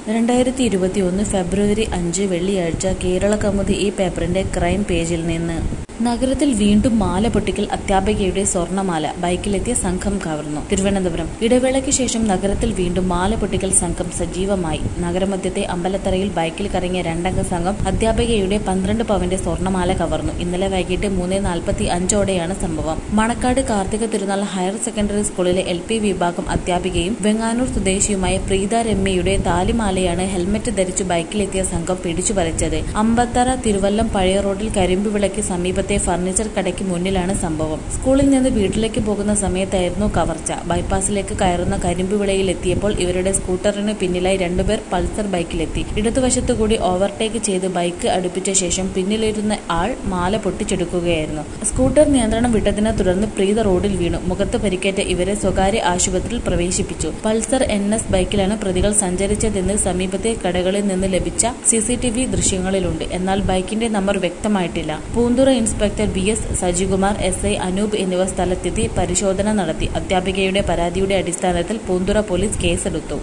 രണ്ടായിരത്തി ഇരുപത്തിയൊന്ന് ഫെബ്രുവരി അഞ്ച് വെള്ളിയാഴ്ച കേരള കൗമുദി ഈ പേപ്പറിന്റെ ക്രൈം പേജിൽ നിന്ന് നഗരത്തിൽ വീണ്ടും മാല പൊട്ടിക്കൽ അധ്യാപികയുടെ സ്വർണമാല ബൈക്കിലെത്തിയ സംഘം കവർന്നു തിരുവനന്തപുരം ഇടവേളയ്ക്ക് ശേഷം നഗരത്തിൽ വീണ്ടും മാല പൊട്ടിക്കൽ സംഘം സജീവമായി നഗരമധ്യത്തെ അമ്പലത്തറയിൽ ബൈക്കിൽ കറങ്ങിയ രണ്ടംഗ സംഘം അധ്യാപികയുടെ പന്ത്രണ്ട് പവന്റെ സ്വർണമാല കവർന്നു ഇന്നലെ വൈകിട്ട് മൂന്ന് നാൽപ്പത്തി അഞ്ചോടെയാണ് സംഭവം മണക്കാട് കാർത്തിക തിരുനാൾ ഹയർ സെക്കൻഡറി സ്കൂളിലെ എൽ പി വിഭാഗം അധ്യാപികയും വെങ്ങാനൂർ സ്വദേശിയുമായ പ്രീത രമ്യയുടെ താലിമാലയാണ് ഹെൽമറ്റ് ധരിച്ചു ബൈക്കിലെത്തിയ സംഘം പിടിച്ചു പറിച്ചത് അമ്പത്തറ തിരുവല്ലം പഴയ റോഡിൽ കരിമ്പുവിളയ്ക്ക് സമീപത്തെ ഫർണിച്ചർ കടയ്ക്ക് മുന്നിലാണ് സംഭവം സ്കൂളിൽ നിന്ന് വീട്ടിലേക്ക് പോകുന്ന സമയത്തായിരുന്നു കവർച്ച ബൈപ്പാസിലേക്ക് കയറുന്ന കരിമ്പുവിളയിൽ എത്തിയപ്പോൾ ഇവരുടെ സ്കൂട്ടറിന് പിന്നിലായി രണ്ടുപേർ പൾസർ ബൈക്കിലെത്തി ഇടതുവശത്തുകൂടി ഓവർടേക്ക് ചെയ്ത് ബൈക്ക് അടുപ്പിച്ച ശേഷം പിന്നിലിരുന്ന ആൾ മാല പൊട്ടിച്ചെടുക്കുകയായിരുന്നു സ്കൂട്ടർ നിയന്ത്രണം വിട്ടതിനെ തുടർന്ന് പ്രീത റോഡിൽ വീണു മുഖത്ത് പരിക്കേറ്റ ഇവരെ സ്വകാര്യ ആശുപത്രിയിൽ പ്രവേശിപ്പിച്ചു പൾസർ എൻ എസ് ബൈക്കിലാണ് പ്രതികൾ സഞ്ചരിച്ചതെന്ന് സമീപത്തെ കടകളിൽ നിന്ന് ലഭിച്ച സിസിടിവി ദൃശ്യങ്ങളിലുണ്ട് എന്നാൽ ബൈക്കിന്റെ നമ്പർ വ്യക്തമായിട്ടില്ല Poonthura inspector B S Sajikumar S I Anoop എന്നിവർ സ്ഥലത്തെത്തി പരിശോധന നടത്തി അധ്യാപികയുടെ പരാതിയുടെ അടിസ്ഥാനത്തിൽ പൂന്തുറ പോലീസ് കേസെടുത്തു